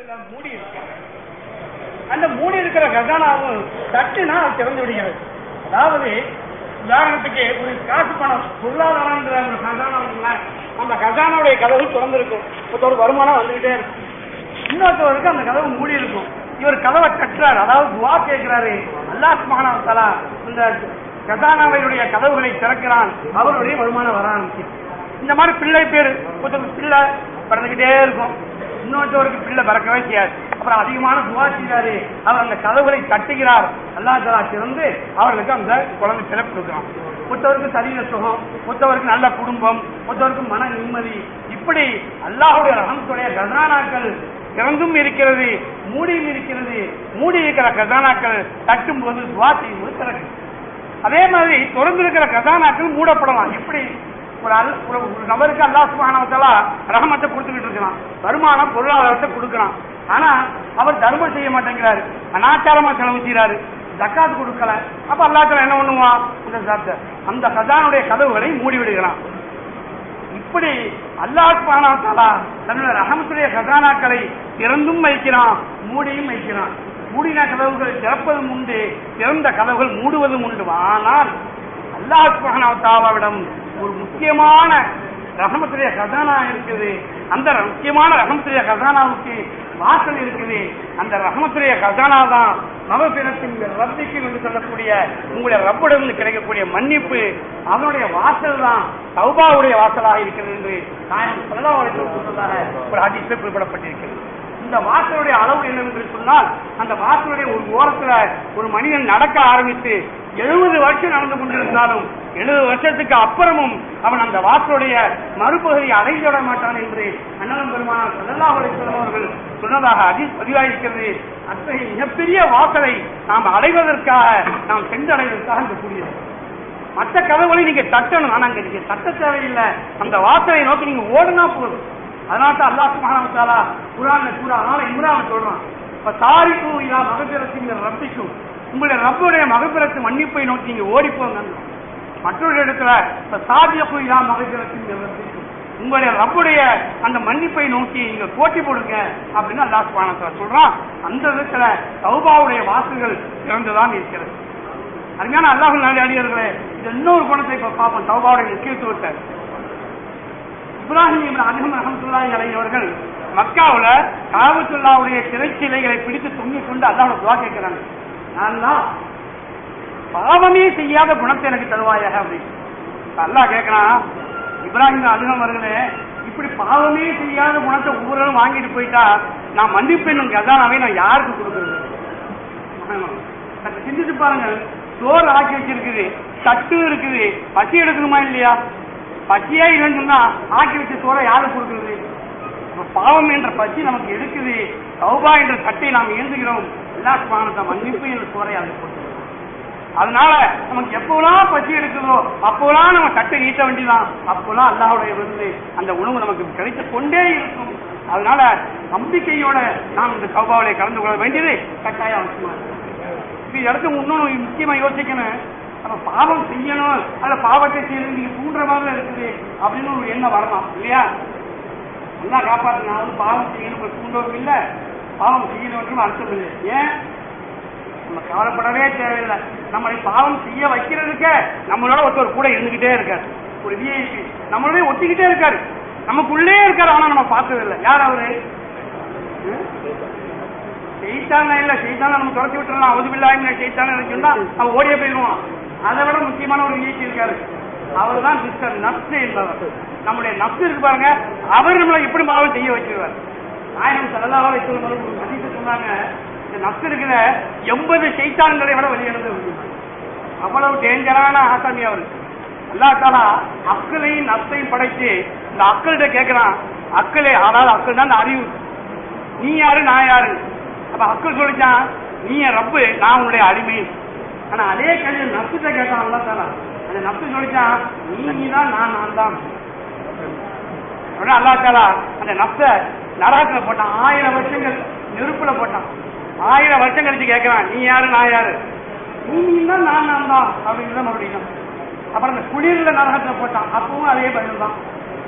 கதவுகள்ல மூடி இருக்கு அந்த மூடி இருக்கிற கஜானாவும் தட்டுனா அது திறந்து விடுகிறது அதாவது உதாரணத்துக்கு ஒரு காசு பணம் பொருளாதாரங்கிற ஒரு கஜானா இருக்குல்ல, அந்த கஜானாவுடைய கதவு திறந்திருக்கும் ஒருத்தர் வருமானம் வந்துகிட்டே இருக்கும் இன்னொருத்தவருக்கு அந்த கதவு மூடி இருக்கும் இவர் கதவை கட்டுறாரு அதாவது துவா கேட்கிறாரு அல்லாஹ் சுப்ஹானஹு வ தஆலா இந்த கஜானாவையுடைய கதவுகளை திறக்கிறான் அவருடைய வருமானம் வர ஆரம்பிச்சு இந்த மாதிரி பிள்ளை பேரு ஒருத்தருக்கு பிள்ளை பிறந்துகிட்டே இருக்கும் இன்னொருத்தவருக்கு பிள்ளை பிறக்கவே செய்யாது அப்புறம் அதிகமான துவா செய்கிறாரு அவர் அந்த கதவுகளை தட்டுகிறார் அல்லாஹ் தலா திறந்து அவர்களுக்கு அந்த குழந்தை பிறப்பு கொடுக்கிறான் ஒருத்தவருக்கு சரீர சுகம் ஒருத்தவருக்கு நல்ல குடும்பம் ஒருத்தவருக்கு மன நிம்மதி இப்படி அல்லாஹுடைய ரஹமத்துடைய கஜானாக்கள் திறந்தும் இருக்கிறது மூடியும் இருக்கிறது மூடி இருக்கிற கஜானாக்கள் தட்டும் போது துவா செய்யும் போது திறக்கும் அதே மாதிரி திறந்திருக்கிற கஜானாக்கள் மூடப்படலாம் எப்படி ஒரு அல் ஒரு ஒரு நபருக்கு அல்லாஹ் சுப்ஹானஹு வ தஆலா ரஹமத்தை கொடுத்துக்கிட்டு இருக்கிறான் வருமானம் பொருளாதாரத்தை கொடுக்குறான் ஆனா அவர் தர்மம் செய்ய மாட்டேங்கிறாரு அனாச்சாரமா செலவு செய்யறாரு ஜக்காத் கொடுக்கல அப்ப அல்லாஹ் தஆலா என்ன பண்ணுவான் அந்த ஜக்காத்தை அந்த கஜானுடைய கதவுகளை மூடி விடுகிறான் இப்படி அல்லாஹ் சுப்ஹானஹு வ தஆலா தன்னுடைய ரஹமத்துடைய கஜானாக்களை திறந்தும் வைக்கிறான் மூடியும் வைக்கிறான் மூடின கதவுகள் திறப்பதும் உண்டு திறந்த கதவுகள் மூடுவதும் உண்டு ஆனால் அல்லாஹ் சுப்ஹானஹு வ தஆலாவிடம் ஒரு முக்கியமான ரஹமத்துடைய கஜானா இருக்குது அந்த முக்கியமான ரஹமத்துடைய கஜானாவுக்கு வாசல் இருக்குது அந்த ரஹமத்துடைய கஜானா தான் நவபிரத்தின் ரப்பிக்கு என்று சொல்லக்கூடிய உங்களுடைய ரப்பிடம் கிடைக்கக்கூடிய மன்னிப்பு அதனுடைய வாசல் தான் சௌபாவுடைய வாசலாக இருக்கிறது என்று நாயகம் ஸல்லல்லாஹு அலைஹி வஸல்லம் சொன்னதாக ஒரு ஹதீஸில் குறிப்பிடப்பட்டிருக்கிறது இந்த வாசலுடைய அளவு என்னவென்று சொன்னால் அந்த வாசலுடைய ஒரு ஓரத்துல ஒரு மனிதன் நடக்க ஆரம்பித்து எழுபது வருஷம் நடந்து கொண்டிருந்தாலும் எழுபது வருஷத்துக்கு அப்புறமும் அவன் அந்த வாசலுடைய மறுபகுதியை அடைந்து விட மாட்டான் என்று அண்ணலம் பெருமானார் ஸல்லல்லாஹு அலைஹி வஸல்லம் அவர்கள் சொன்னதாக அதில் பதிவாயிருக்கிறது அத்தகைய மிகப்பெரிய வாசலை நாம் அடைவதற்காக நாம் சென்றடைவதற்காக இந்த கூடியது மற்ற கதவுகளை நீங்க தட்டணும் ஆனா அங்க நீங்க தட்ட தேவையில்லை அந்த வாசலை நோக்கி நீங்க ஓடுனா போதும் அதனால தான் அல்லாஹ் சுப்ஹானஹு வ தஆலா குர்ஆன்ல சூரா ஆல இம்ரான் சொல்றான் இப்ப தாரிக்கு இலா மகபிரத்தின் ரப்பிக்கும் உங்களுடைய ரப்புடைய மகபிரத்து மன்னிப்பை நோக்கி நீங்க ஓடி போங்க மற்றொரு இடத்துல இப்ப சாதியப்பு இலா மகபிரத்தின் ரப்பிக்கும் உங்களுடைய ரப்புடைய அந்த மன்னிப்பை நோக்கி நீங்க போட்டி போடுங்க அப்படின்னு அல்லாஹ் சுப்ஹானஹு வ தஆலா சொல்றான் அந்த விதத்துல தௌபாவுடைய வாசல்கள் திறந்துதான் இருக்கிறது அருமையான அல்லாஹ் அடியார்களே இது இன்னொரு குணத்தை இப்ப பார்ப்போம் தௌபாவுடைய முக்கியத்துவத்தை இப்ராஹிம் இப்னு அதிகம் ரஹமத்துல்லாஹி அலைஹி அவர்கள் மக்காவுல காபத்துல்லாவுடைய திரைச்சிலைகளை பிடித்து தொங்கிக் கொண்டு அல்லாஹ்வோட துவா கேட்கிறாங்க அல்லாஹ் பாவமே செய்யாத குணத்தை எனக்கு தருவாயாக அப்படின்னு அல்லாஹ் கேட்கிறான் இப்ராஹிம் அதிகம் அவர்களே இப்படி பாவமே செய்யாத குணத்தை ஒவ்வொருவரும் வாங்கிட்டு போயிட்டா நான் மன்னிப்பேன் கதானாவே நான் யாருக்கு கொடுக்குறது சற்று சிந்திச்சு பாருங்க சோறு ஆக்கி வச்சிருக்குது தட்டு இருக்குது பசி எடுக்கணுமா இல்லையா பசியே இல்லைன்னு சொன்னா ஆக்கி வச்ச சோறை யாருக்கு கொடுக்குறது அப்ப பாவம் என்ற பசி நமக்கு எடுக்குது சௌபா என்ற தட்டை நாம் ஏந்துகிறோம் எல்லா சுபானத்தை மன்னிப்பு என்ற சோறை அதை கொடுக்குறோம் அதனால நமக்கு எப்போலாம் பசி எடுக்குதோ அப்போலாம் நம்ம தட்டை நீட்ட வேண்டியதான் அப்போலாம் அல்லாஹ்வுடைய வந்து அந்த உணவு நமக்கு கிடைத்து கொண்டே இருக்கும் அதனால நம்பிக்கையோட நாம் இந்த சௌபாவிலே கலந்து கொள்ள வேண்டியது கட்டாயம் அவசியமா இருக்கு இப்ப இடத்து இன்னொன்னு முக்கியமா யோசிக்கணும் நம்ம பாவம் செய்யணும் அல்ல பாவத்தை செய்யணும் நீங்க தூண்டுற மாதிரி இருக்குது அப்படின்னு ஒரு எண்ணம் வரலாம் இல்லையா நல்லா காப்பாத்து நான் வந்து பாவம் செய்யணும் ஒரு தூண்டவும் இல்லை பாவம் செய்யணும் என்றும் அர்த்தம் இல்லை ஏன் நம்ம கவலைப்படவே தேவையில்லை நம்மளை பாவம் செய்ய வைக்கிறதுக்கு நம்மளோட ஒருத்தர் கூட இருந்துகிட்டே இருக்காரு ஒரு விஐபி நம்மளோட ஒட்டிக்கிட்டே இருக்காரு நமக்குள்ளே இருக்காரு ஆனா நம்ம பார்த்தது இல்லை யார் அவரு செய்தான இல்ல செய்தான நம்ம துரத்தி விட்டுறலாம் அவதுபில்லாம செய்தான சொன்னா அவன் ஓடியே போயிடுவான் அதை விட முக்கியமான ஒரு நிகழ்ச்சி இருக்காரு அவர் தான் மிஸ்டர் நப்சு என்பவர் நம்முடைய நப்சு இருக்கு பாருங்க அவர் நம்மளை எப்படி பாவம் செய்ய வச்சிருவார் நாயகம் சல்லல்லாஹு அலைஹி வஸல்லம் ஒரு ஹதீஸ் சொன்னாங்க இந்த நப்சு இருக்கிற எண்பது செய்தான்களை விட வெளியிடந்து அவ்வளவு டேஞ்சரான ஆசாமி அவர் அல்லா தாலா அக்களையும் நப்சையும் படைச்சு இந்த அக்கள்கிட்ட கேட்கிறான் அக்களே அதாவது அக்கள் தான் இந்த அறிவு நீ யாரு நான் யாரு அப்ப அக்கள் சொல்லிச்சான் நீ என் ரப்பு நான் உன்னுடைய அடிமை ஆனா அதே கேள்வி நப்சுட்ட கேட்டான் அல்லா தாலா அந்த நப்சு சொல்லிச்சான் நீ நீ தான் நான் நான் தான் உடனே அல்லா தாலா அந்த நப்ச நரகத்துல போட்டான் ஆயிரம் வருஷங்கள் நெருப்புல போட்டான் ஆயிரம் வருஷம் கழிச்சு கேட்கிறான் நீ யாரு நான் யாரு நீ நீ தான் நான் நான் தான் அப்படிங்கிறத மறுபடியும் அப்புறம் அந்த குளிர்ல நரகத்துல போட்டான் அப்பவும் அதே பதில் தான்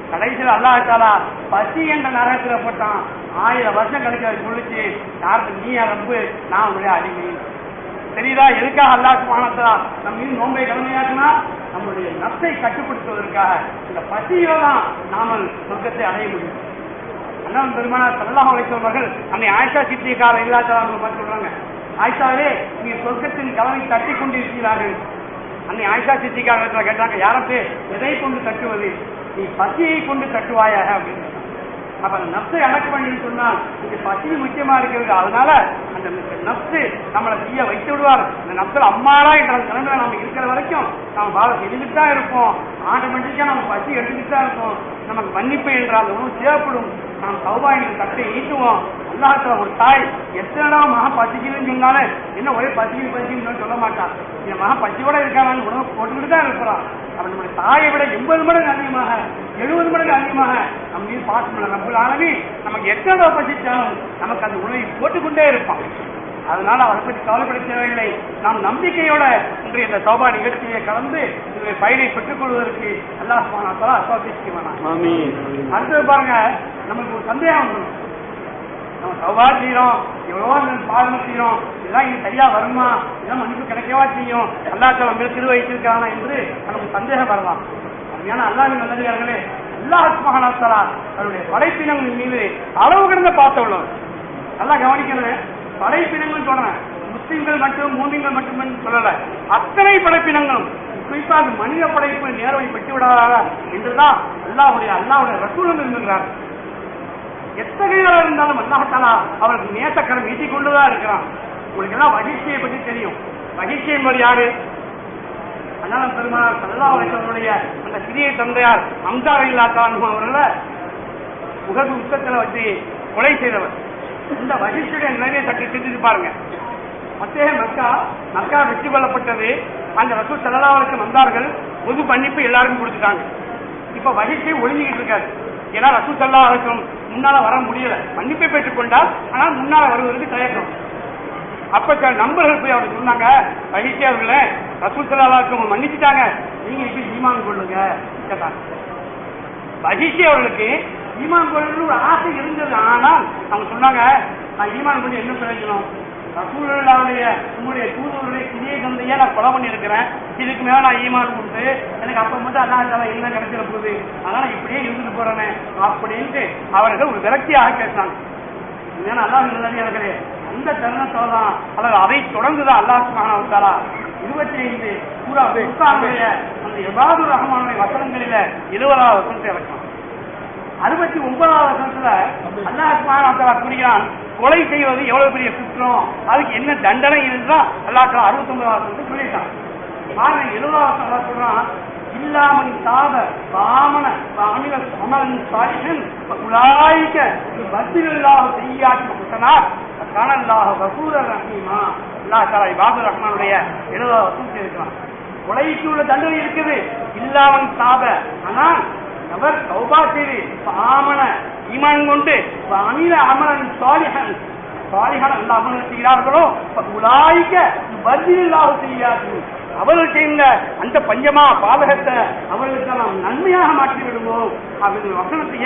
கடைசியில் அல்லாஹாலா பசி என்ற நரகத்துல போட்டான் ஆயிரம் வருஷம் கழிச்சு அது சொல்லிச்சு யாருக்கு நீ ரப்பு நான் உங்களுடைய அடிமை தெரியுதா எதுக்காக அல்லாஹ் சுபானத்தா நம்ம மீது நோன்பை கடமையாக்குனா நம்முடைய நப்சை கட்டுப்படுத்துவதற்காக இந்த பசியில தான் நாமல் சொர்க்கத்தை அடைய முடியும் அண்ணன் பெருமானா சல்லாஹ் அழைத்தவர்கள் அன்னை ஆயிஷா சித்தியக்கார இல்லாதவங்க அவங்க பார்த்து சொல்றாங்க ஆயிஷாவே நீ சொர்க்கத்தின் கதவை தட்டி கொண்டிருக்கிறார்கள் அன்னை ஆயிஷா சித்திக்காரத்தில் கேட்டாங்க யாரத்து எதை கொண்டு தட்டுவது நீ பசியை கொண்டு தட்டுவாயாக அப்படின்னு சொன்னாங்க. அப்ப அந்த நப்சை அடக்க வேண்டும் சொன்னால் இங்க பசி முக்கியமா இருக்கிறது அதனால அந்த நப்சு நம்மளை செய்ய வைத்து விடுவார் அந்த நப்சல் அம்மாடா என்ற நிலைமையில நம்ம இருக்கிற வரைக்கும் நம்ம பாவம் செஞ்சுட்டு தான் இருப்போம் ஆட்டோமேட்டிக்கா நம்ம பசி எடுத்துக்கிட்டு தான் இருப்போம் நமக்கு மன்னிப்பு என்ற அந்த உணவு தேவைப்படும் நாம் சௌபாயின் தட்டை ஈட்டுவோம் அல்லாஹத்துல ஒரு தாய் எத்தனை மகா பசிக்குதுன்னு சொன்னாலும் என்ன ஒரே பசிக்குது பசிக்குதுன்னு சொல்ல மாட்டான் என் மகா பசியோட இருக்கானு உணவு போட்டுக்கிட்டு தான் இருக்கிறான் அப்ப நம்முடைய தாயை விட எண்பது மடங்கு அதிகமாக எழுபது மடங்கு அதிகமாக நம்ம மீது பாசம் நம்ம ஆனவி நமக்கு எத்தனை பசிச்சாலும் நமக்கு அந்த உணவை போட்டுக்கொண்டே இருப்பான் அதனால அவரை பற்றி கவலைப்பட தேவையில்லை நாம் நம்பிக்கையோட இன்றைய இந்த சௌபா நிகழ்ச்சியை கலந்து இந்த பயனை பெற்றுக் கொள்வதற்கு அல்லாஹ் சுப்ஹானஹு அஸ்வாபிக்க வேணாம் ஆமீன் அடுத்தது பாருங்க நமக்கு ஒரு சந்தேகம் வரும் நம்ம சௌபா செய்யறோம் எவ்வளவோ பாதனை செய்யறோம் இதெல்லாம் இது சரியா வருமா இதெல்லாம் மன்னிப்பு கிடைக்கவா செய்யும் அல்லா தலா மேல் திரு வைத்திருக்கானா என்று நமக்கு சந்தேகம் வரலாம் அருமையான அல்லாவின் நல்லதார்களே அல்லாஹ் மகானாத்தலா அவருடைய படைப்பினங்களின் மீது அளவு கடந்த பார்த்த உள்ளவர் நல்லா கவனிக்கணும் படைப்பினங்கள் சொல்றேன் முஸ்லிம்கள் மட்டும் மூமிங்கள் மட்டுமே சொல்லல அத்தனை படைப்பினங்களும் குறிப்பா அது மனித படைப்பு நேர்வை பெற்று விடாதா என்றுதான் அல்லாஹுடைய அல்லாஹுடைய ரசூலம் இருந்திருக்கிறார் எத்தகையவராக இருந்தாலும் அல்லாஹாலா அவருக்கு நேசக்கரம் வீட்டிக் கொண்டுதான் இருக்கிறான் உங்களுக்கு எல்லாம் வகிழ்ச்சியை பற்றி தெரியும் வகிழ்ச்சி என்பது யாரு அதனால பெருமாள் சல்லா அவர்களுடைய அந்த சிறிய தந்தையார் அம்சார் இல்லாத்தான் அவர்களை உகது உச்சத்துல வச்சு கொலை செய்தவர் இந்த வகிழ்ச்சியுடைய நிலையை சற்று சிந்தித்து பாருங்க மத்தே மக்கா மக்கா வெற்றி கொள்ளப்பட்டது அந்த ரசூல் சல்லாவுக்கு வந்தார்கள் பொது மன்னிப்பு எல்லாருக்கும் கொடுத்துட்டாங்க இப்ப வகிழ்ச்சி ஒழுங்கிட்டு இருக்காரு ஏன்னா ரசூல் சல்லா அவருக்கும் முன்னால வர முடியல மன்னிப்பை பெற்றுக் கொண்டால் ஆனால் முன்னால வருவதற்கு தயக்கம் அப்ப சில நண்பர்கள் போய் அவர் சொன்னாங்க மகிழ்ச்சி அவர்களே ரசூல் சல்லாவுக்கு மன்னிச்சுட்டாங்க நீங்க இப்ப ஈமான் கொள்ளுங்க கேட்டாங்க மகிழ்ச்சி அவர்களுக்கு ஈமான் கொள்ளணும் ஒரு ஆசை இருந்தது ஆனால் அவங்க சொன்னாங்க நான் ஈமான் கொண்டு என்ன பிரயோஜனம் ரசூலுல்லாவுடைய உங்களுடைய தூதுவருடைய சிறிய தந்தையே நான் கொலை பண்ணியிருக்கிறேன் இதுக்கு மேல நான் ஈமான் கொண்டு எனக்கு அப்ப மட்டும் அல்லா என்ன கிடைச்சிட போகுது அதனால இப்படியே இருந்துட்டு போறேனே அப்படின்ட்டு அவர்கள் ஒரு விரக்தியாக பேசினாங்க ஏன்னா அல்லாஹ் நல்லே அந்த தருணத்தோட தான் அல்லது அதை தொடர்ந்துதான் அல்லாஹ் சுபானா இருபத்தி ஐந்து பூரா புத்தானுடைய அந்த எபாது ரஹமானுடைய வசனங்களில இருபதாவது வசனத்தை இறக்கலாம் அறுபத்தி ஒன்பதாவது வசனத்துல அல்லாஹ் சுபானா கூறுகிறான் கொலை செய்வது எவ்வளவு பெரிய குற்றம் அதுக்கு என்ன தண்டனை இருந்தா அல்லாஹ் அறுபத்தி ஒன்பதாவது வசனத்தை சொல்லிட்டான் பாருங்க எழுபதாவது வசனம் சொல்றான் இல்லாமல் சாத பாமன அமில அமலன் சாலிகன் உலாய்க்க பத்திரில்லாக செய்யாட்சி முட்டனார் கனல்லாக வசூர ரஹீமா அல்லாஹ் தாலா இபாது ரஹ்மானுடைய எழுபதாவது வசனம் இருக்கிறான் கொலைக்கு உள்ள தண்டனை இருக்குது இல்லாமல் சாத ஆனால் அவர் சௌபா செய்து ஆமன ஈமான் கொண்டு அமில அமலன் சாலிகன் சாலிகன் அல்ல அமலன் செய்கிறார்களோ உலாய்க்க பதிலாக செய்யாது அவர்கள் செய்த அந்த பஞ்சமா பாதகத்தை அவர்களுக்கு நாம் நன்மையாக மாற்றி விடுவோம் அப்படின்னு வசனத்தைய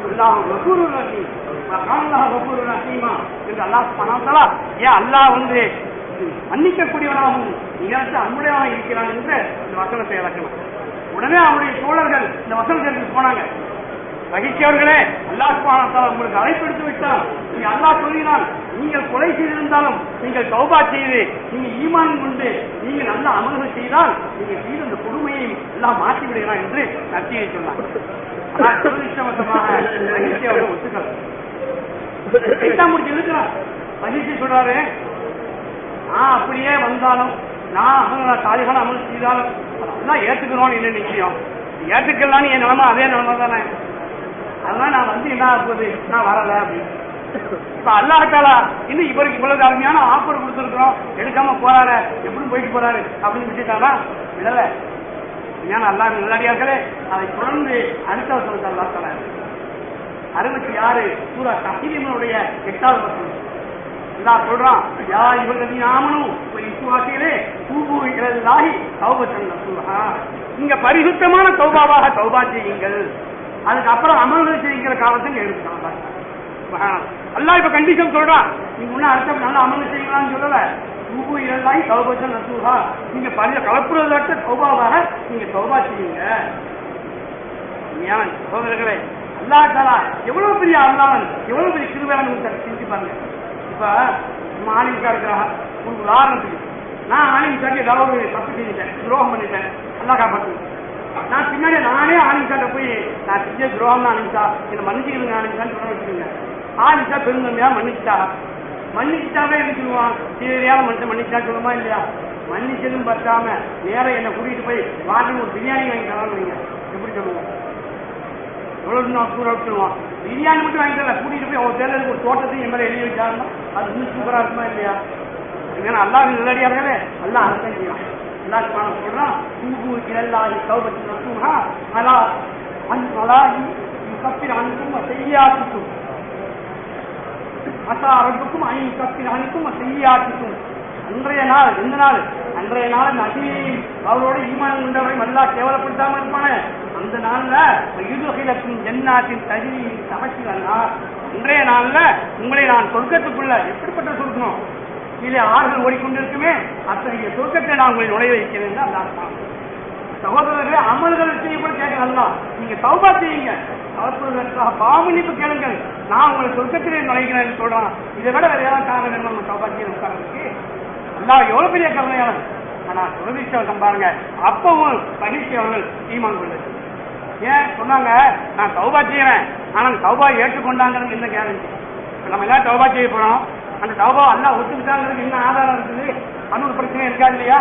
என்று அல்லாஹ் பணத்தலா ஏன் அல்லாஹ் வந்து மன்னிக்கக்கூடியவனாகவும் நிகழ்ச்சி அன்புடையவனாக இருக்கிறான் என்று இந்த வசனத்தை இறக்கணும் உடனே அவருடைய தோழர்கள் இந்த வசனத்தை போனாங்க மகிழ்ச்சி அவர்களே அல்லாஹ் சுப்ஹானஹு உங்களுக்கு அழைப்பெடுத்து விட்டால் நீங்க அல்லாஹ் சொல்லினால் நீங்கள் கொலை செய்திருந்தாலும் நீங்கள் தௌபா செய்து நீங்க ஈமான் கொண்டு நீங்க நல்ல அமல்கள் செய்தால் நீங்க செய்த அந்த கொடுமையை எல்லாம் மாற்றி விடுகிறான் என்று நத்தியை சொன்னார் ஆனால் துரதிருஷ்டவசமாக மகிழ்ச்சி அவர்கள் ஒத்துக்கல எட்டாம் முடிச்சு இருக்கிறார் மகிழ்ச்சி சொல்றாரு நான் அப்படியே வந்தாலும் நான் அமல் சாலிகான அமல் செய்தாலும் அதெல்லாம் ஏத்துக்கிறோம் என்ன நிச்சயம் ஏத்துக்கலான்னு என் நிலைமை அதே நிலைமை தானே அதனால நான் வந்து என்ன ஆக போகுது நான் வரல அப்படின்னு இப்ப அல்லாஹாலா இன்னும் இவருக்கு இவ்வளவு அருமையான ஆஃபர் கொடுத்துருக்கிறோம் எடுக்காம போறாரு எப்படி போயிட்டு போறாரு அப்படின்னு விட்டுட்டானா விடல ஏன்னா அல்லா நல்லடியார்களே அதை தொடர்ந்து அடுத்த வருஷம் அல்லா தலா அறுபத்தி ஆறு சூரா கசீரியனுடைய எட்டாவது வருஷம் இதான் சொல்றான் யா இவர்கள் ஆமனும் விசுவாசிகளே தூபு இலாகி சௌபத்தன் இங்க பரிசுத்தமான சௌபாவாக சௌபா செய்யுங்கள் அதுக்கப்புறம் அமல்கள் செய்கிற காலத்தை இங்க எடுத்துக்கலாம் அல்லாஹ் இப்ப கண்டிஷன் சொல்றான் நீங்க முன்ன அடுத்த நல்ல அமல் செய்யலாம்னு சொல்லல தூபு இழந்தாய் சௌபத்தன் நசூஹா நீங்க பழைய கலப்புறதற்ற சௌபாவாக நீங்க சௌபா செய்யுங்க உண்மையான சகோதரர்களே அல்லாஹ் தாலா எவ்வளவு பெரிய அல்லாஹ் எவ்வளவு பெரிய கிருபையான சிந்தி பாருங்க இப்ப நம்ம ஆலிம்கா இருக்கிறாங்க ஒரு உதாரணத்துக்கு நான் ஆலிம்காக்கு ஏதாவது ஒரு தப்பு செஞ்சுட்டேன் துரோகம் பண்ணிட்டேன் அல்லா காப்பாத்து நான் பின்னாடி நானே ஆலிம்காட்ட போய் நான் செஞ்ச துரோகம் தான் ஆலிம்கா என்ன மன்னிச்சுக்கிறேங்க ஆலிம்கான்னு சொல்ல வச்சுக்கோங்க ஆலிம்கா பெருந்தன்மையா மன்னிச்சிட்டா மன்னிச்சிட்டாவே என்ன சொல்லுவான் சீரியான மனுஷன் மன்னிச்சா சொல்லுமா இல்லையா மன்னிச்சதும் பத்தாம நேர என்னை கூட்டிட்டு போய் வாங்கி ஒரு பிரியாணி வாங்கி தரான்னு வைங்க எப்படி சொல்லுவோம் எவ்வளவு நான் சூறா சொல்லுவான் பிரியாணி மட்டும் வாங்கி தரல கூட்டிட்டு போய் அவன் பேர்ல இருக்க ஒரு தோட்டத்தையும் என் மேல எழுதி வச்சாருன்னா அது இன்னும் சூப்பரா இருக்குமா இல்லையா ஏன்னா அல்லாஹ் நல்லடியார்களே அல்லாஹ் அர்த்தம் செய்யலாம் அல்லாஹ் சுப்ஹானஹு வ சொல்றான் தூபு இலல்லாஹி தௌபத்து நசூஹா அலா அன் அலாஹி யுகஃபிர் அன்கும் வ செய்யாத்துக்கும் அசா ரப்புக்கும் ஐ யுகஃபிர் அன்கும் வ செய்யாத்துக்கும் அன்றைய நாள் எந்த நாள் அன்றைய நாள் நபியையும் அவரோட ஈமான் கொண்டவரையும் அல்லா கேவலப்படுத்தாம இருப்பானே அந்த நாள்ல யுதுகிலத்தின் ஜன்னாத்தின் தகுதியின் சமச்சிலன்னா இன்றைய நாள்ல உங்களை நான் சொர்க்கத்துக்குள்ள எப்படிப்பட்ட சொர்க்கம் கீழே ஆறுகள் ஓடிக்கொண்டிருக்குமே அத்தகைய சொர்க்கத்தை நான் உங்களை நுழைய வைக்கிறேன் தான் அல்லாஹ் சகோதரர்களே அமல்கள் செய்யப்பட கேட்க நல்லா நீங்க சௌபா செய்யுங்க தவறுவதற்காக பாவமன்னிப்பு கேளுங்கள் நான் உங்களை சொர்க்கத்திலே நுழைகிறேன் சொல்றான் இதை விட வேற ஏதாவது காரணம் வேணும் நம்ம சௌபா செய்ய உட்கார்றதுக்கு அல்லாஹ் எவ்வளவு பெரிய கருணையாளன் ஆனா துரதிஷ்டம் பாருங்க அப்பவும் மகிழ்ச்சி அவர்கள் ஈமான் கொண்டது ஏன் சொன்னாங்க நான் தௌபா செய்யறேன் ஆனா அந்த தௌபா ஏற்றுக்கொண்டாங்கிறது என்ன கேரண்டி நம்ம எல்லாம் தௌபா செய்ய போறோம் அந்த தௌபா எல்லாம் ஒத்துக்கிட்டாங்கிறது என்ன ஆதாரம் இருக்குது அன்னொரு பிரச்சனை இருக்கா இல்லையா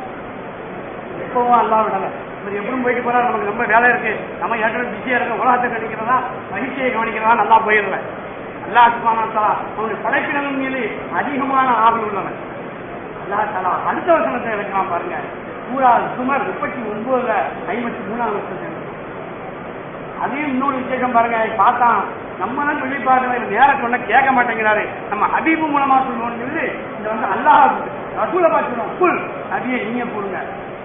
எப்பவும் அல்லா விடல இவர் எப்பவும் போயிட்டு போறா நமக்கு ரொம்ப வேலை இருக்கு நம்ம ஏற்கனவே பிஸியா இருக்க உலகத்தை கணிக்கிறதா மகிழ்ச்சியை கவனிக்கிறதா நல்லா போயிடுறேன் அல்லா சுபானா அவனுடைய படைப்பினவின் மீது அதிகமான ஆவல் உள்ளவன் அல்லா தலா அடுத்த வசனத்தை வைக்கலாம் பாருங்க பூரா சுமார் முப்பத்தி ஒன்பதுல ஐம்பத்தி மூணாவது வருஷம் அதையும் இன்னொரு விசேஷம் பாருங்க பார்த்தான் நம்ம தான் சொல்லி பார்க்கணும் நேரம் சொன்ன கேட்க மாட்டேங்கிறாரு நம்ம ஹபீபு மூலமா சொல்லுவோம்னு சொல்லி இந்த வந்து அல்லாஹ் ரசூலை பார்த்து சொல்லுவோம் புல் நபியை நீங்க போடுங்க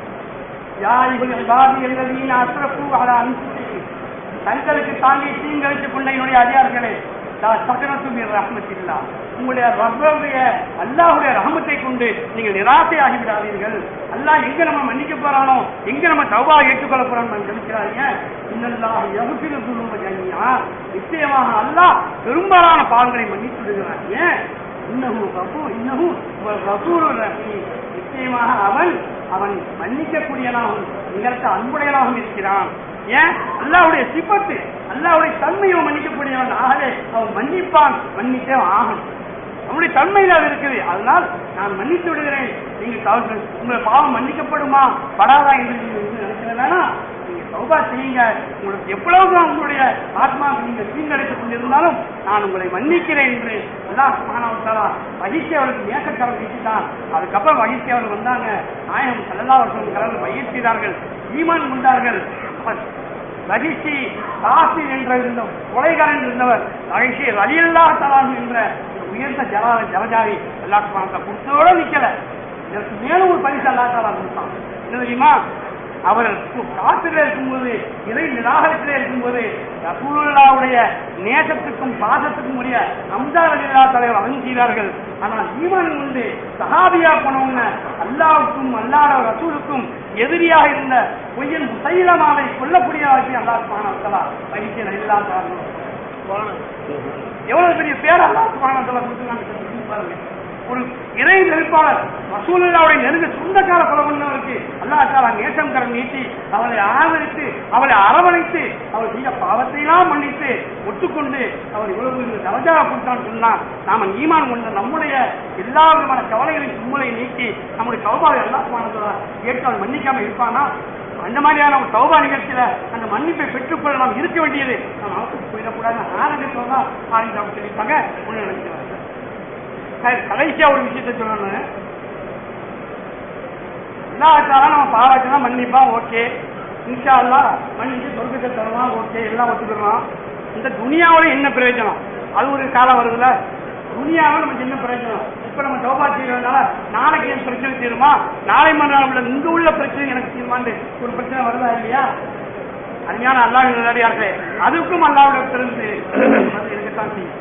யா இவர்கள் பாதி எழுதீன் அஸ்ரப்பு அல அனுப்பிச்சு தங்களுக்கு தாண்டி தீங்களித்துக் கொண்ட என்னுடைய அதிகாரிகளே சக்கரத்து ரஹமத்தில்லா உங்களுடைய ரப்பருடைய அல்லாஹுடைய ரஹமத்தை கொண்டு நீங்கள் நிராசையாகி விடாதீர்கள் அல்லாஹ் எங்க நம்ம மன்னிக்க போறானோ எங்க நம்ம தௌபா ஏற்றுக்கொள்ள போறோம் நினைக்கிறாங்க இன்னல்லாஹ் எகுப்பில் குழும ஜன்யா நிச்சயமாக அல்லாஹ் பெரும்பாலான பாவங்களை மன்னித்து விடுகிறான் ஏன் இன்னமும் கபூர் இன்னமும் ரசூர் நிச்சயமாக அவன் அவன் மன்னிக்கக்கூடியனாகவும் நிகழ்த்த அன்புடையனாகவும் இருக்கிறான் ஏன் அல்லாவுடைய சிப்பத்து அல்லாவுடைய தன்மையை மன்னிக்கக்கூடியவன் ஆகவே அவன் மன்னிப்பான் மன்னித்தே ஆகணும் அவனுடைய தன்மையில் அது இருக்குது அதனால் நான் மன்னித்து விடுகிறேன் நீங்க தவறு உங்கள் பாவம் மன்னிக்கப்படுமா படாதா என்று நீங்க நினைக்கிறேன்னா நீங்க சௌபா செய்யுங்க உங்களுக்கு எவ்வளவு உங்களுடைய ஆத்மாவுக்கு நீங்க தீங்கடைத்துக் கொண்டிருந்தாலும் நான் உங்களை மன்னிக்கிறேன் என்று அல்லாஹ் சுபானாவத்தாலா மகிழ்ச்சி அவருக்கு மேக்கக்கரம் வீசிட்டான் அதுக்கப்புறம் மகிழ்ச்சி அவர் வந்தாங்க நாயகம் சல்லல்லா வருஷம் கலந்து பயிற்சிதார்கள் ஈமான் கொண்டார்கள் மகிழ்ச்சி காசி என்ற இருந்த கொலைகாரன் இருந்தவர் மகிழ்ச்சி ரலியல்லா தலான் என்ற உயர்ந்த ஜல ஜலஜாவி அல்லா சுபானத்தை கொடுத்தோட நிக்கல இதற்கு மேலும் ஒரு பரிசு அல்லா தாலா கொடுத்தான் என்ன தெரியுமா அவர் காத்திலே இருக்கும்போது இறை நிராகரிப்பிலே இருக்கும்போது ரசூலுல்லாவுடைய நேசத்துக்கும் பாசத்துக்கும் உரிய அம்சார் அலில்லா தலைவர் வழங்கி செய்தார்கள் ஆனால் ஈமான் உண்டு சஹாபியா போனவங்க அல்லாவுக்கும் அல்லாட ரசூலுக்கும் எதிரியாக இருந்த பொய்யன் முசைலமாவை கொல்லக்கூடிய அல்லா சுபானத்தலா பயிற்சி இல்லா எவ்வளவு பெரிய பேர் அல்லா சுபானத்தலா கொடுத்துருக்காங்க பாருங்க ஒரு இறை நெருப்பாளர் ரசூலுல்லாவுடைய நெருங்க சொந்தக்கார கொலை பண்ணவருக்கு அல்லாஹ் தாலா நேசம் கரம் நீட்டி அவளை ஆதரித்து அவளை அரவணைத்து அவர் செய்த பாவத்தை எல்லாம் மன்னித்து ஒத்துக்கொண்டு அவர் இவ்வளவு தவஜா கொடுத்தான்னு சொன்னா நாம ஈமான் கொண்ட நம்முடைய எல்லா விதமான கவலைகளின் சும்மலை நீக்கி நம்முடைய சௌபாவை எல்லா ஏற்று அவன் மன்னிக்காம இருப்பானா அந்த மாதிரியான ஒரு சௌபா நிகழ்ச்சியில அந்த மன்னிப்பை பெற்றுக்கொள்ள நாம் இருக்க வேண்டியது நாம் அவசரத்துக்கு போயிடக்கூடாது ஆரம்பிக்கிறதா ஆரம்பிச்சு சொல்லியிருப்பாங்க ஒண்ணு நினைக்கிறாங்க கடைசியா ஒரு விஷயத்த சொல்லணும் எல்லாத்தாலும் நம்ம பாராட்டினா மன்னிப்பான் ஓகே இன்ஷா அல்லா மன்னிச்சு சொர்க்கத்தை தருவான் ஓகே எல்லாம் ஒத்துக்கிறோம் இந்த துனியாவோட என்ன பிரயோஜனம் அது ஒரு காலம் வருதுல துனியாவில் நமக்கு என்ன பிரயோஜனம் இப்ப நம்ம சோபா செய்யறதுனால நாளைக்கு என் பிரச்சனை தீருமா நாளை மறுநாள் இங்க உள்ள பிரச்சனை எனக்கு தீருமான்னு ஒரு பிரச்சனை வருதா இல்லையா அருமையான அல்லாஹ் நல்லடியார்களே அதுக்கும் அல்லாவிடத்திலிருந்து பதில் இருக்கத்தான் செய்யும்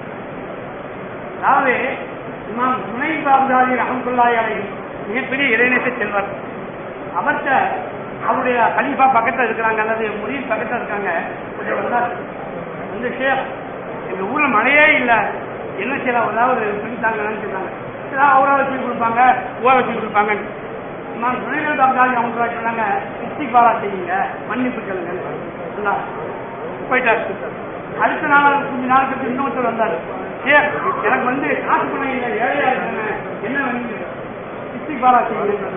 அதாவது இமாம் துணை பாபுதாரி ரஹமத்துல்லாஹி அலைஹி மிகப்பெரிய இறைநேச செல்வர் அவர்கிட்ட அவருடைய கலீஃபா பக்கத்துல இருக்கிறாங்க அல்லது முரீத் பக்கத்துல இருக்காங்க கொஞ்சம் வந்தார் இந்த ஷேக் எங்க ஊர்ல மழையே இல்ல என்ன செய்யலாம் ஏதாவது பிடித்தாங்கன்னு சொன்னாங்க சரி அவரால் சொல்லி கொடுப்பாங்க ஓர சொல்லி கொடுப்பாங்க நான் துணைவேல் பாபுதாரி அவங்க சொன்னாங்க இஸ்திக்பாரா செய்யுங்க மன்னிப்பு கேளுங்க நல்லா போயிட்டார் அடுத்த நாள் கொஞ்ச நாள் கழிச்சு இன்னொருத்தர் வந்தார் ஏ எனக்கு வந்து காசு பணம் இல்லை ஏழையா இருக்கேன் என்ன வேணும் இஸ்திக்பாரா செய்யுங்க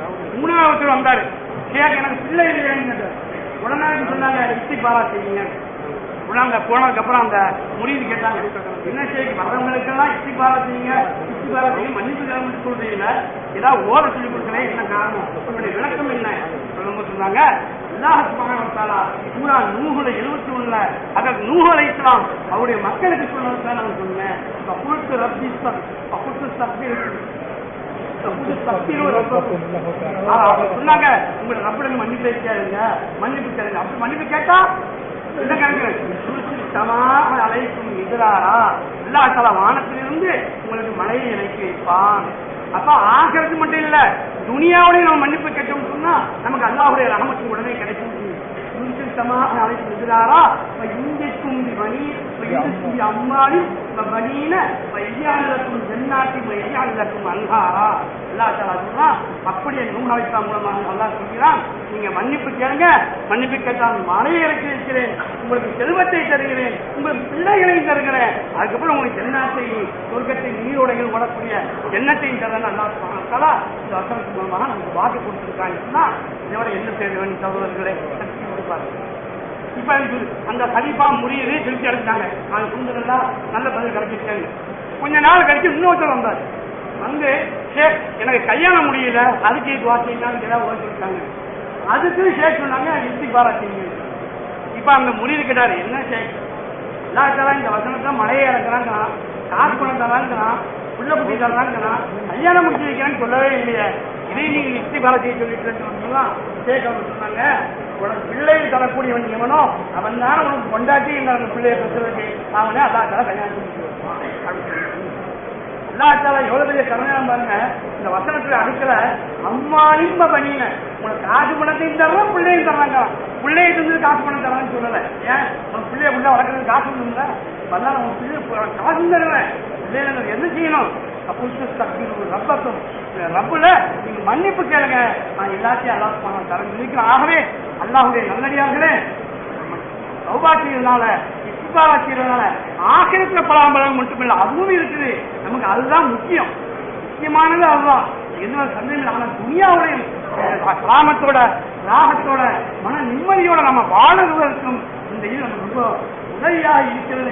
மூணாவது வந்தாரு ஷேக் எனக்கு பிள்ளை இல்லைன்னு கேட்டார். உடனே சொன்னாங்க இஸ்திக்பாரா செய்யுங்க உடனே போனதுக்கு அப்புறம் அந்த முறியது கேட்டாங்க என்ன ஷேக் வரவங்களுக்கெல்லாம் இஸ்திக்பாரா செய்யுங்க இஸ்திக்பாரா செய்யுங்க மன்னிப்பு கிளம்பி சொல்றீங்க ஏதாவது ஓர சொல்லி கொடுக்கல என்ன காரணம் உங்களுடைய விளக்கம் என்ன சொல்லும்போது சொன்னாங்க அல்லாஹ் சுப்ஹானஹு வ தஆலா சூரா நூஹுல 71ல அதாவது நூஹ் அலைஹிஸ்ஸலாம் அவருடைய மக்களுக்கு சொன்னது தான் நான் சொன்னேன் ஃபகுல்து ரப்பி சப் ஃபகுல்து சப்பிர் ஃபகுல்து சப்பிரு ரப்பக்கும் ஆ, அவங்க சொன்னாங்க உங்களை ரப்பிடங்க மன்னிப்பு கேட்காதுங்க மன்னிப்பு கேளுங்க அப்படி மன்னிப்பு கேட்டா என்ன கேட்கிறேன் சமா அழைக்கும் எதிராரா எல்லா தலா வானத்திலிருந்து உங்களுக்கு மழையை இறக்கி வைப்பான் அப்ப ஆகிறது மட்டும் இல்ல துனியாவுடைய நம்ம மன்னிப்பு கேட்டோம்னு சொன்னா நமக்கு அல்லாஹுடைய ரஹமத்து உடனே கிடைக்கும் யுன்சில் சமாக அழைக்கும் எதிராரா இந்திக்கும் பனி இந்திக்கும் அம்மாளி பனீன வையாளக்கும் ஜன்னாட்டி வையாளக்கும் அன்ஹாரா அல்லா தலா சொல்றான் அப்படியே நூகாவித்தா மூலமாக அல்லாஹ் சொல்கிறான் நீங்க மன்னிப்பு கேளுங்க மன்னிப்பு கேட்டால் மழையை இறக்கி வைக்கிறேன் உங்களுக்கு செல்வத்தை தருகிறேன் உங்களுக்கு பிள்ளைகளையும் தருகிறேன் அதுக்கப்புறம் உங்களுக்கு ஜன்னாத்தை சொர்க்கத்தை நீரோடைகள் ஓடக்கூடிய எண்ணத்தையும் தரேன் அல்லா தலா இந்த வசனத்து மூலமாக நமக்கு வாக்கு கொடுத்துருக்காங்க சொன்னா இதோட என்ன செய்ய வேண்டும் சகோதரர்களே சக்தி கொடுப்பாரு இப்ப எனக்கு அந்த கலிப்பா முடியுது திருச்சி அடைச்சாங்க அது குந்தலா நல்ல பதில் கிடைச்சிருக்காங்க கொஞ்ச நாள் கழிச்சு இன்னொருத்தர் வந்தார் வந்து ஷேக் எனக்கு கல்யாணம் முடியல அதுக்கு இது வார்த்தைனாலும் ஏதாவது ஓடி சொல்லிட்டாங்க அதுக்கு ஷேக் சொன்னாங்க இஸ்தி பாரா செய்யுங்க இப்ப அந்த முடிவு கேட்டாரு என்ன ஷேக் எல்லாத்தெல்லாம் இந்த வசனத்தை மழையை இறக்குறாங்கிறான் காசு பணம் தராங்கிறான் புள்ள குட்டி தராங்கிறான் கல்யாணம் முடிச்சு வைக்கிறான்னு சொல்லவே இல்லையே இதே நீங்க இஸ்தி பாரா செய்ய சொல்லிட்டு சொன்னீங்களா ஷேக் அவங்க சொன்னாங்க உனக்கு பிள்ளை தரக்கூடியவன் எவனோ அவன் தான் உனக்கு கொண்டாட்டி அந்த பிள்ளையை பெற்றதுக்கு அவனே அல்லாத்தால கல்யாணம் பண்ணி வைப்பான். அப்படின்னு சொல்லி. அல்லாத்தால எவ்வளவு பெரிய கருணையாம் பாருங்க இந்த வசனத்துல அடுக்கல அம்மானிம்ப பணியின உனக்கு காசு பணத்தையும் தர்றோம் பிள்ளையும் தர்றாங்க பிள்ளையை தந்து காசு பணம் தர்றான்னு சொல்லல ஏன் உன் பிள்ளைய உள்ள வளர்க்கறதுக்கு காசு இல்ல வந்தாலும் உன் பிள்ளை காசு தருவேன் பிள்ளைங்க என்ன செய்யணும் புதுசு சக்தி ரப்பத்தும் ரப்புல நீங்க மன்னிப்பு கேளுங்க நான் எல்லாத்தையும் அல்லாஹ் பணம் தரேன் இருக்கிறேன் ஆகவே அல்லாஹுடைய நல்லடியார்களே சௌபாக்கியதுனால இஸ்பாராக்கியதுனால ஆக்கிரத்துல பலாம்பலம் மட்டும் இல்ல அதுவும் இருக்குது நமக்கு அதுதான் முக்கியம் முக்கியமானது அதுதான் என்ன சந்தேகம் இல்லை. ஆனா துணியாவுடைய கிராமத்தோட ராகத்தோட மன நிம்மதியோட நம்ம வாழறதுக்கும் இந்த இது நமக்கு ரொம்ப உதவியாக இருக்கிறது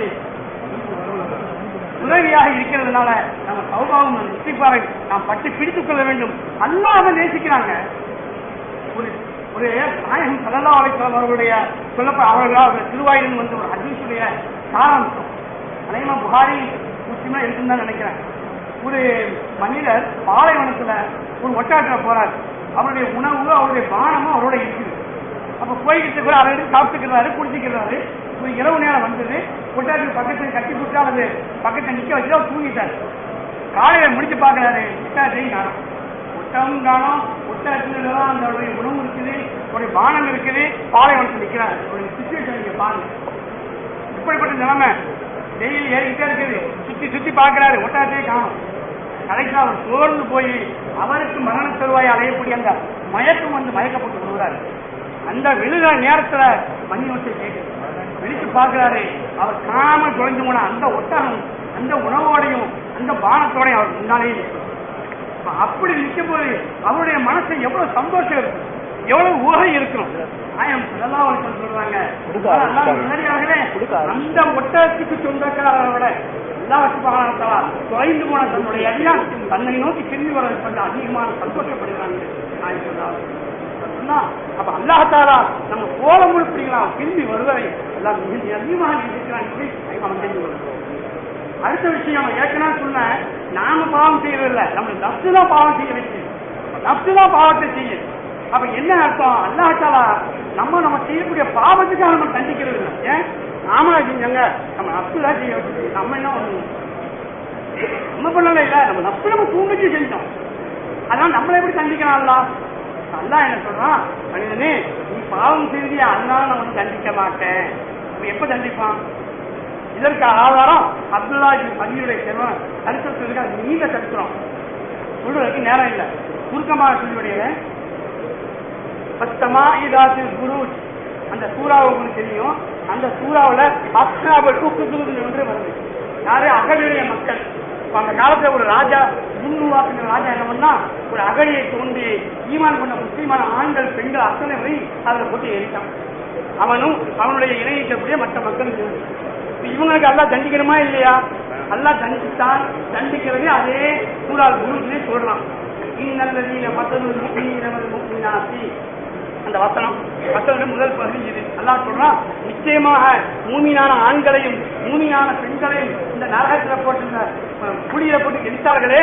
உதவியாக இருக்கிறதுனால நம்ம சௌபாவும் இஸ்திக்பாரை நாம் பற்றி பிடித்துக் கொள்ள வேண்டும் அல்லாஹ் நேசிக்கிறாங்க ஒரு ஒரு நாயகம் சல்லா அலிஸ்லாம் அவர்களுடைய சொல்லப்ப அவர்கள் திருவாயிலிருந்து வந்த ஒரு ஹதீஸுடைய சாராம்சம் அனைமா புகாரி முக்கியமா இருக்குன்னு தான் நினைக்கிறேன் ஒரு மனிதர் பாலைவனத்துல ஒரு ஒட்டாட்டில் போறாரு அவருடைய உணவு அவருடைய பானமும் அவரோட இருக்குது அப்ப போய்கிட்டு கூட அதை எடுத்து சாப்பிட்டுக்கிறாரு குடிச்சிக்கிறாரு ஒரு இரவு நேரம் வந்தது ஒட்டாட்டி பக்கத்துல கட்டி போட்டு அல்லது பக்கத்துல நிக்க வச்சு அவர் தூங்கிட்டாரு காலையில முடிச்சு பாக்குறாரு ஒட்டாட்டையும் காணும் ஒட்டகம் காணும் ஒட்டகத்துல தான் அந்த உணவு இருக்குது ஒரு பானம் இருக்குது பாலைவனத்தில் நிக்கிறார் ஒரு சுச்சுவேஷன் நீங்க பாருங்க இப்படிப்பட்ட நிலைமை டெய்லி ஏறிக்கிட்டே இருக்குது சுத்தி சுத்தி பாக்குறாரு ஒட்டகத்தையே காணும் கடைசியில் அவர் சோர்ந்து போய் அவருக்கு மரண தருவாய் அடையக்கூடிய அந்த மயக்கம் வந்து மயக்கப்பட்டு விடுகிறாரு அந்த விழுகிற நேரத்துல மணி ஒட்டை கேட்குது விழிச்சு பார்க்கிறாரு அவர் காணாம தொலைஞ்சு போன அந்த ஒட்டகம் அந்த உணவோடையும் அந்த பானத்தோடையும் அவர் முன்னாலே நிற்கும் அப்ப அப்படி நிற்கும் போது அவருடைய மனசு எவ்வளவு சந்தோஷம் இருக்கும் எவ்வளவு ஊகை இருக்கணும் ஆயம் சொல்லலாம் அவர்கள் சொல்றாங்க கொடுக்க அல்லாஹ் ஆரம்பிச்சிட்டாங்க. முன்னாடியாகவே கொடுக்க அந்த ஒட்டகத்துக்கு சொந்தக்காரரை விட எல்லாவற்று மகாணத்தலா தொலைந்து போன தன்னுடைய அடியான் தன்னை நோக்கி திரும்பி வர கொஞ்சம் அதிகமான சந்தோஷப்படுகிறாங்க நாய் சொல்லாது சொன்னா அப்ப அல்லாஹாலா நம்ம கோலம் முழுப்பிடிக்கலாம் திரும்பி வருவதை எல்லாம் மிக அதிகமாக இருக்கிறான் சொல்லி அவன் தெரிந்து கொள்கிறோம் அடுத்த விஷயம் ஏற்கனவே சொன்ன நாம பாவம் செய்யறதில்ல நம்ம நப்சு தான் பாவம் செய்ய வைக்கும் நப்சு தான் பாவத்தை செய்யும் அப்ப என்ன அர்த்தம் அல்லாஹாலா நம்ம நம்ம செய்யக்கூடிய பாவத்துக்காக நம்ம தண்டிக்கிறது இல்லை ஏன் நாமளா செஞ்சாங்க நம்ம நப்சுலா செய்ய வச்சது. நம்ம என்ன பண்ணணும் நம்ம பண்ணல இல்ல நம்ம நப்சு நம்ம தூங்கிச்சு செஞ்சோம் அதனால நம்மளை எப்படி தண்டிக்கலாம் அல்லா அல்லா என்ன சொல்றான் மனிதனே நீ பாவம் செய்தியா அதனால நான் உன்னை தண்டிக்க மாட்டேன் அப்ப எப்ப தண்டிப்பான் இதற்கு ஆதாரம் அப்துல்லா பதியுடைய செல்வன் சரித்திரத்துக்கு அது நீங்க சரித்திரம் சொல்றதுக்கு நேரம் இல்லை சுருக்கமாக சொல்லியுடைய பத்தமா இதாசி குருஜ் அந்த சூறாவை உங்களுக்கு தெரியும் அந்த சூறாவுல அஸ்ராபல் தூக்குதுன்னு ஒன்று வருது யாரு அகலியுடைய மக்கள் இப்ப அந்த காலத்துல ஒரு ராஜா முன்னுவாக்குற ராஜா என்ன பண்ணா ஒரு அகழியை தோண்டி ஈமான் கொண்ட முஸ்லீமான ஆண்கள் பெண்கள் அத்தனை வரை அதுல போட்டு எரித்தான் அவனும் அவனுடைய இணையக்கூடிய மற்ற மக்களுக்கு இப்ப இவங்களுக்கு எல்லாம் தண்டிக்கணுமா இல்லையா எல்லாம் தண்டித்தான் தண்டிக்கிறது அதே சூறால் குருஜ்னே சொல்றான் இன்னல்லதீன மத்தனுள் முக்மீனவல் முக்மினாசி அந்த வசனம் வசனம் முதல் பகுதி இது அல்லாஹ் சொல்றான் நிச்சயமாக மூமியான ஆண்களையும் மூமியான பெண்களையும் இந்த நரகத்துல போட்டு இந்த அஹ், குழியில போட்டு எரித்தார்களே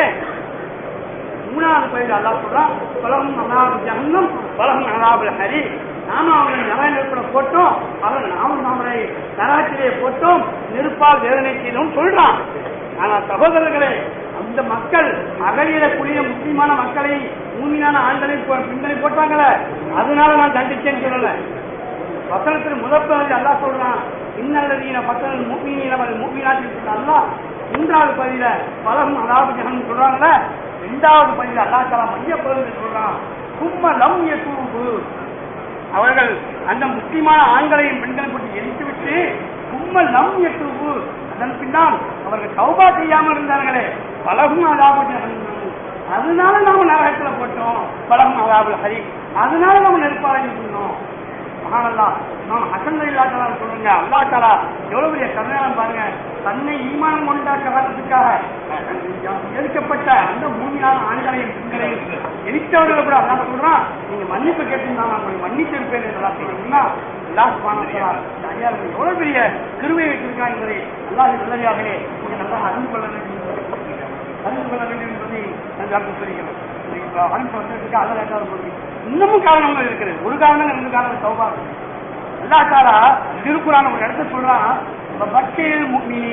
மூணாவது பகுதியில் அல்லாஹ் சொல்றான் பலகும் அல்லாஹ் ஜஹன்னம் பலகும் அல்லாஹ் ஹரி நாம அவங்களை நரக நெருப்புல போட்டோம் அவர் நாமும் நம்மளை நரகத்திலே போட்டோம் நெருப்பால் வேதனை செய்தோம் சொல்றான் ஆனா சகோதரர்களே அந்த மக்கள் அகலியில குளிய முக்கியமான மக்களை மூமியான ஆண்களை போ- பெண்களை போட்டாங்களே அதனால நான் தண்டிச்சேன்னு சொல்லல வசனத்தில் முதல் பகுதி அல்லாஹ் சொல்றான் இன்னல்லதீன பத்தல் மூமியின மூமினாட்டி அல்லாஹ் மூன்றாவது பகுதியில பலம் அதாவது ஜனம் சொல்றாங்கல்ல இரண்டாவது பகுதியில் அல்லாஹ் தலா மைய பகுதியில் சொல்றான் சும்ம லம் யதூபு அவர்கள் அந்த முக்கியமான ஆண்களையும் பெண்களையும் போட்டு எரித்துவிட்டு சும்ம லம் யதூபு அதன் பின்னால் அவர்கள் தௌபா செய்யாமல் இருந்தார்களே பலகும் அதாவது அதனால நாம நரகத்துல போட்டோம் பலகும் அதாவது ஹரி அதனால நம்ம நெருப்பாளி பண்ணோம் மகானல்லா நான் அசந்த இல்லாததா சொல்லுங்க அல்லா தாலா எவ்வளவு பெரிய கருணாலம் பாருங்க தன்னை ஈமானம் கொண்ட காரணத்துக்காக எரிக்கப்பட்ட அந்த மூமியான ஆண்களையும் பெண்களையும் எரித்தவர்களை கூட அல்லா சொல்றான் நீங்க மன்னிப்பு கேட்டிருந்தா நான் உங்களை மன்னிச்சிருப்பேன் என்று அல்லா சொல்றீங்கன்னா அல்லா சுபானா ஐயாருக்கு எவ்வளவு பெரிய கிருவை வைத்திருக்கா என்பதை அல்லாஹ் நல்லதாகவே நீங்க நல்லா அறிந்து கொள்ள வேண்டும் அறிந்து கொள்ள வேண்டும் என்பதை நான் டாக்டர் சொல்லிக்கிறேன் அறிந்து வந்ததுக்கு அல்ல ரெண்டாவது பகுதி இன்னமும் காரணங்கள் இருக்கிறது ஒரு காரணம் ரெண்டு காரணம் சௌபா அல்லா தாலா திருக்குறான் ஒரு இடத்த சொல்றான் பக்தியில் முக்மினி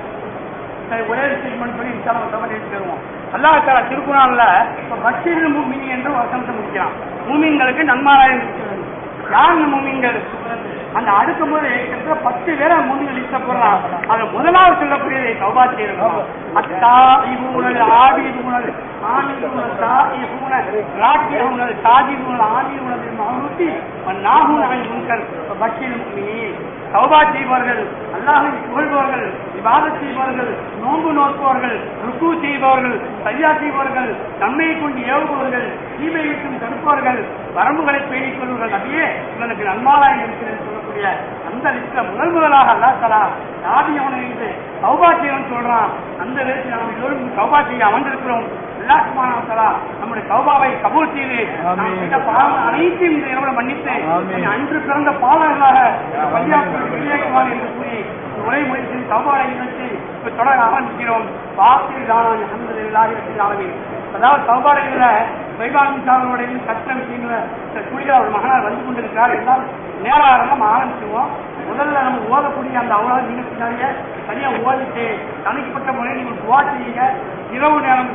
சரி ஒரே ஸ்டேட்மெண்ட் சொல்லி இன்ஷா நம்ம தமிழ் எடுத்து தருவோம் அல்லாஹ் தாலா திருக்குறான்ல பக்தியில் முக்மினி என்று வசனத்தை முடிக்கிறான் மூமின்களுக்கு நன்மாராயம் யார் இந்த மூமின்கள் அந்த அடுக்கும் போது கிட்டத்தட்ட பத்து பேரை மூமிகள் லிஸ்ட போடுறான் அது முதலாவது சொல்லக்கூடியதை சௌபா செய்யணும் அத்தா இவுணல் ஆடி உணல் ஆணி உணல் தாய் உணல் ராட்டி உணல் சாதி உணல் ஆதி உணல் மாறுத்தி நாகும் அவன் முன்கள் பக்தியில் முக்மினி சௌபா செய்வார்கள் அல்லாஹை புகழ்பவர்கள் விவாதம் செய்வார்கள் நோன்பு நோக்குவார்கள் ருக்கு செய்பவர்கள் சரியா செய்வார்கள் நன்மையை கொண்டு ஏவுபவர்கள் தீமை விட்டும் தடுப்பவர்கள் வரம்புகளை பேணிக் கொள்வார்கள் அப்படியே உங்களுக்கு நன்மாராயம் இருக்கிறது சொல்லக்கூடிய அந்த லிஸ்ட்ல முதல் முதலாக அல்லா தலா சாதி அவனை இருந்து சௌபா செய்யணும்னு சொல்றான் அந்த நேரத்தில் நாம் எல்லோரும் சௌபா செய்ய அமர்ந்திருக்கிறோம் அல்லா சுப்ஹானஹு வ தஆலா நம்முடைய தௌபாவை கபூல் செய்து நாம் செய்த பாவம் அனைத்தையும் இந்த இரவுல மன்னித்து என்னை அன்று பிறந்த பாவங்களாக பள்ளியாக்கள் வெளியேற்றுவார் என்று கூறி உரை முயற்சி தௌபாவை நிகழ்ச்சி இப்ப தொடர ஆரம்பிக்கிறோம் வாசில் தானான் அஹமதுல்லாஹி ஆலமீன் அதாவது சௌபாடையில வைகாலம் சாதனுடைய கஷ்டம் விஷயங்கள கூடிய ஒரு மகனார் வந்து கொண்டிருக்கிறார் எல்லாம் நேரம் நம்ம ஆரம்பிச்சுவோம் முதல்ல நம்ம ஓதக்கூடிய அந்த அவ்வளவு நீங்க பின்னாடியே சரியா ஓதிட்டு தனிப்பட்ட முறையில் நீங்கள் துவா செய்யுங்க இரவு நேரம்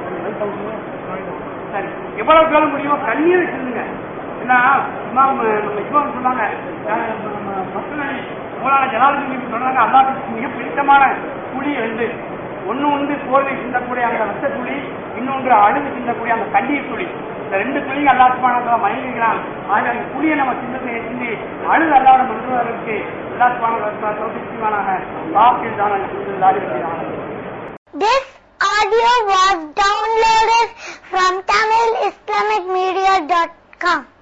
சரி எவ்வளவு காலம் முடியுமோ கண்ணீரை சொல்லுங்க ஏன்னா இமாம் நம்ம இமாம் சொன்னாங்க அஹ் நம்ம மக்கள் மூலான ஜனாதிபதி சொன்னாங்க அல்லாஹ்வுக்கு மிக பிடித்தமான குழி ரெண்டு ஒண்ணு வந்து போர்வை சிந்தக்கூடிய அந்த ரத்த துளி இன்னொன்று அழுது சிந்தக்கூடிய அந்த கண்ணீர் துளி இந்த ரெண்டு துளியும் அல்லா சுபானத்தை மயங்குகிறான் ஆக அந்த குழியை நம்ம சிந்தத்தை சிந்தி அழுது அல்லாவோட மன்றுவதற்கு அல்லா சுபான தோசிவானாக வாக்கு தான This audio was downloaded from TamilIslamicMedia.com.